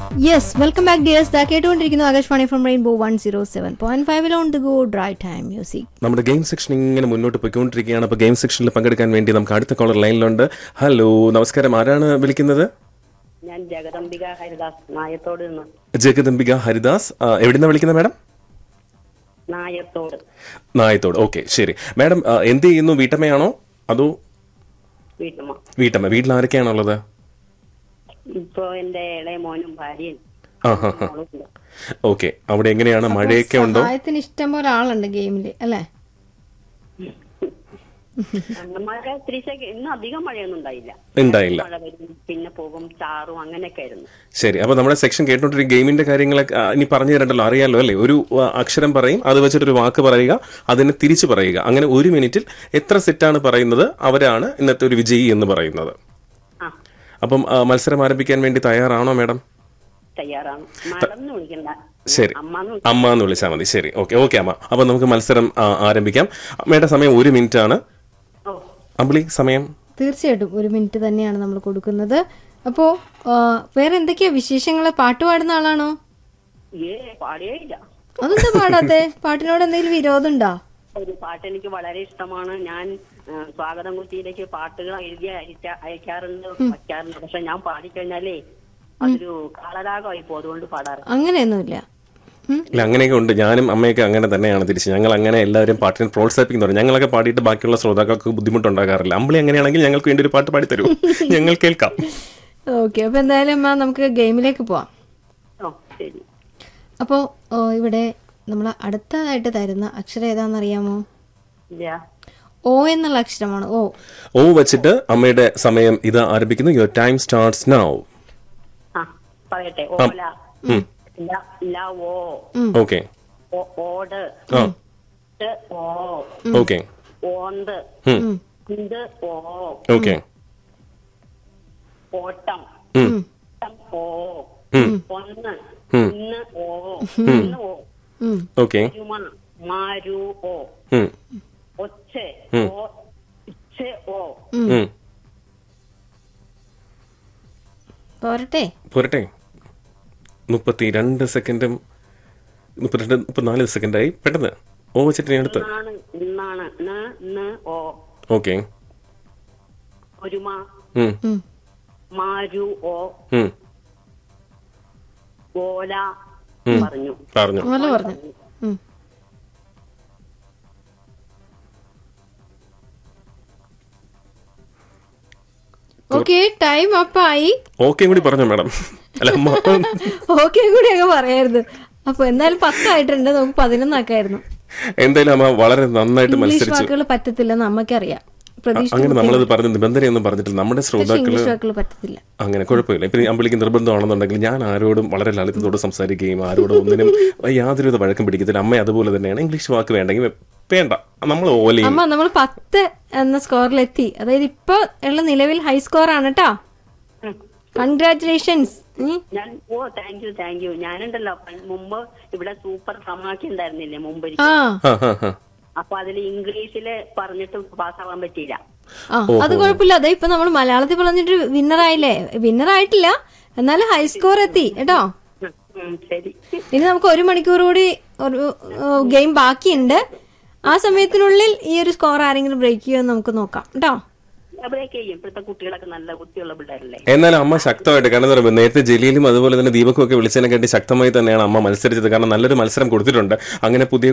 Yes welcome back dears ദാ കേട്ടുകൊണ്ടിരിക്കുന്നു Akashvani from rainbow one zero seven point ഫൈവിൽ on the go drive time music നമ്മുടെ game section ഇങ്ങനെ മുന്നോട്ട് പോയിക്കൊണ്ടിരിക്കുകയാണ് അപ്പോൾ ഗെയിം സെക്ഷനിൽ പങ്കെടുക്കാൻ വേണ്ടി നമുക്ക് അടുത്ത കോളർ ലൈനിലുണ്ട് ഹലോ നമസ്കാരം ആരാണ് വിളിക്കുന്നത് ഞാൻ ജഗദംബിക ഹരിദാസ് നായത്തോട് നിന്ന് ജഗദംബിക ഹരിദാസ് ആ, എവിടുന്നാ വിളിക്കുന്നത് മാഡം നായത്തോട് നായത്തോട് ഓക്കെ ശരി മാഡം ആ, എന്ത് ചെയ്യുന്നു വീട്ടമ്മയാണോ അതോ വീട്ടമ്മ വീട്ടമ്മ വീട്ടിൽ ആരൊക്കെയാണുള്ളത് ഇപ്പൊ എന്റെ ഇളയ മോനും ഭാര്യയും ആ ഹാ ഹാ മോളും ഉണ്ട്. ഓക്കെ അവിടെ എങ്ങനെയാണ് മഴയൊക്കെ ഉണ്ടോ സഹായത്തിന് ഇഷ്ടം പോലെ ആളുണ്ട് ഗെയിമില് അല്ലേ അന്ന് മഴ തിരിച്ചൊക്കെ ഇന്ന് അധികം മഴയൊന്നും ഉണ്ടായില്ല ഉണ്ടായില്ല മഴ വരും പിന്നെ പോകും ചാറും അങ്ങനെയൊക്കെ ആയിരുന്നു ശരി അപ്പൊ നമ്മുടെ സെക്ഷൻ കേട്ടോണ്ടിരിക്കുന്ന ഗെയിമിന്റെ കാര്യങ്ങളൊക്കെ ആ, ഇനി പറഞ്ഞു തരണ്ടല്ലോ അറിയാലോ അല്ലേ ഒരു ആ, അക്ഷരം പറയും അത് വെച്ചിട്ടൊരു വാക്ക് പറയുക അതിനെ തിരിച്ചു പറയുക അങ്ങനെ ഒരു മിനിറ്റിൽ എത്ര സെറ്റാണ് പറയുന്നത് അവരാണ് ഇന്നത്തെ ഒരു വിജയി എന്ന് പറയുന്നത് ആ അപ്പം ആ, മത്സരം ആരംഭിക്കാൻ വേണ്ടി തയ്യാറാണോ മാഡം തയ്യാറാണ് മാഡം എന്ന് വിളിക്കണ്ട ശരി അമ്മന്ന് അമ്മ എന്ന് വിളിച്ചാൽ മതി ശരി ഓക്കെ ഓക്കെ അമ്മ അപ്പൊ നമുക്ക് മത്സരം ആ, ആരംഭിക്കാം അമ്മയുടെ സമയം ഒരു മിനിറ്റ് ആണ് ഓ അമ്പിളി സമയം തീർച്ചയായിട്ടും ഒരു മിനിറ്റ് തന്നെയാണ് നമ്മൾ കൊടുക്കുന്നത് അപ്പോ ആ, വേറെ എന്തൊക്കെയാ വിശേഷങ്ങള് പാട്ട് പാടുന്ന ആളാണോ ഏ പാടിയേ ഇല്ല അതെന്താ പാടാത്തെ പാട്ടിനോട് എന്തെങ്കിലും വിരോധം ഉണ്ടോ ഒരു പാട്ട് എനിക്ക് വളരെ ഇഷ്ടമാണ് ഞാൻ ആ, സ്വാഗതം കുത്തിയിലേക്ക് പാട്ടുകൾ എഴുതി അയച്ച അയക്കാറുണ്ട് വയ്ക്കാറുണ്ട് പക്ഷെ ഞാൻ പാടിക്കഴിഞ്ഞാലേ അതൊരു കാളരാഗമായി പോകും അതുകൊണ്ട് പാടാറ് അങ്ങനെയൊന്നുമില്ല ഉം. ഇല്ല അങ്ങനെയൊക്കെ ഉണ്ട് ഞാനും അമ്മയൊക്കെ അങ്ങനെ തന്നെയാണ് തിരിച്ച് ഞങ്ങൾ അങ്ങനെ എല്ലാവരും പാട്ടിനെ പ്രോത്സാഹിപ്പിക്കുന്നുണ്ട് ഞങ്ങളൊക്കെ പാടിയിട്ട് ബാക്കിയുള്ള ശ്രോതാക്കൾക്ക് ബുദ്ധിമുട്ടുണ്ടാകാറില്ല അമ്പിളി അങ്ങനെയാണെങ്കിൽ ഞങ്ങൾക്ക് വേണ്ടി ഒരു പാട്ട് പാടി തരൂ ഞങ്ങൾ കേൾക്കാം ഓക്കെ അപ്പൊ എന്തായാലും അമ്മ നമുക്ക് ഗെയിമിലേക്ക് പോവാം ഓ ശരി അപ്പോൾ ഇവിടെ നമ്മൾ അടുത്തതായിട്ട് തരുന്ന അക്ഷരം ഏതാണെന്നറിയാമോ ഇല്ല ഓ എന്നുള്ള അക്ഷരമാണ് ഓ ഓ വെച്ചിട്ട് അമ്മയുടെ സമയം ഇത് ആരംഭിക്കുന്നു യുവർ ടൈം സ്റ്റാർട്ട്സ് നൗ ആ പറയട്ടെ ഓല ല ല ഓ ഓക്കെ ഓ- ഓട് ആ ട് ഓ ഓക്കെ ഓന്ത് ഇന്ത് ഓ ഓക്കെ ഓട്ടം ഉം. ഓട്ടം ഓ ഒന്ന് ഉം. ഇന്ന് ഓ ഇന്ന് ഓ ഉം. ഓക്കെ രുമ മാരു ഓ ഉം. ഒച്ച ഓ ഇച്ച ഓ ഉം. പോരട്ടെ പോരട്ടെ മുപ്പത്തി രണ്ട് സെക്കൻഡും മുപ്പത്തിരണ്ട് മുപ്പത്തിനാല് സെക്കൻഡായി പെട്ടെന്ന് ഓ വെച്ചിട്ട് ഞാൻ അടുത്ത് ഇന്നാണ് ഇന്നാണ് ന ന് ഓ ഓക്കെ ഒരുമ ഉം. ഉം. മാരു ഓ ഉം. ഓല ഉം. പറഞ്ഞു പറഞ്ഞു നല്ല പറഞ്ഞു ഉം. ഓക്കെ ടൈം അപ്പായി ഓക്കെ കൂടി പറഞ്ഞു മാഡം അല്ല അമ്മ ഓക്കെ കൂടി അങ്ങ് പറയായിരുന്നു അപ്പൊ എന്തായാലും പത്തായിട്ടുണ്ട് നമുക്ക് പതിനൊന്നാക്കായിരുന്നു എന്തായാലും അമ്മ വളരെ നന്നായിട്ട് ഇംഗ്ലീഷ് മത്സരിച്ചു വാക്കുകൾ പറ്റത്തില്ലെന്ന് അമ്മയ്ക്കറിയാം പ്രതീക്ഷ അങ്ങനെ നമ്മളത് പറഞ്ഞ നിബന്ധനയൊന്നും പറഞ്ഞിട്ടില്ല നമ്മുടെ ശ്രോതാക്കള് ഇംഗ്ലീഷ് വാക്കുകൾ പറ്റത്തില്ല അങ്ങനെ കുഴപ്പമില്ല ഇപ്പൊ അമ്പളിക്ക് നിർബന്ധമാണെന്നുണ്ടെങ്കിൽ ഞാൻ ആരോടും വളരെ ലളിതത്തോട് സംസാരിക്കുകയും ആരോടും ഒന്നിനും യാതൊരുവിധ വഴക്കം പിടിക്കത്തില്ല അമ്മ അതുപോലെ തന്നെയാണ് ഇംഗ്ലീഷ് വാക്ക് വേണ്ടെങ്കിൽ വേണ്ട നമ്മൾ ഓലയും അമ്മ നമ്മൾ പത്ത് എന്ന സ്കോറിലെത്തി അതായത് ഇപ്പൊ ഉള്ള നിലവിൽ ഹൈ സ്കോർ ആണ് കേട്ടോ ഉം. കൺഗ്രാറ്റുലേഷൻസ് ഞാൻ ഓ താങ്ക് യു താങ്ക് യു ഞാനുണ്ടല്ലോ പണ്ട് മുമ്പ് ഇവിടെ സൂപ്പർ സമാക്കി ഉണ്ടായിരുന്നില്ലേ മുമ്പ് ആ ആ, ആ, ആ. അപ്പൊ അതിൽ ഇംഗ്ലീഷില് പറഞ്ഞിട്ട് പാസ്സാവാൻ പറ്റിയില്ല ആ അത് കുഴപ്പമില്ല അതെ ഇപ്പൊ നമ്മൾ മലയാളത്തിൽ പറഞ്ഞിട്ട് വിന്നർ ആയില്ലേ വിന്നർ ആയിട്ടില്ല എന്നാലും ഹൈ സ്കോർ എത്തി കേട്ടോ ഉം, ഉം, ശരി ഇനി നമുക്ക് ഒരു മണിക്കൂർ കൂടി ഒരു ഗെയിം ബാക്കിയുണ്ട് ആ സമയത്തിനുള്ളിൽ ഈ ഒരു സ്കോർ ആരെങ്കിലും ബ്രേക്ക് ചെയ്യുമെന്ന് നമുക്ക് നോക്കാം കേട്ടോ ബ്രേക്ക് ചെയ്യും ഇപ്പോഴത്തെ കുട്ടികളൊക്കെ നല്ല ബുദ്ധിയുള്ള പിള്ളേരല്ലേ എന്നാലും അമ്മ ശക്തമായിട്ട് കാരണം എന്താ പറയുക നേരത്തെ ജലീലും അതുപോലെ തന്നെ ദീപക്കും ഒക്കെ വിളിച്ചതിനെ കണ്ടി ശക്തമായി തന്നെയാണ് അമ്മ മത്സരിച്ചത് കാരണം നല്ലൊരു മത്സരം കൊടുത്തിട്ടുണ്ട് അങ്ങനെ പുതിയ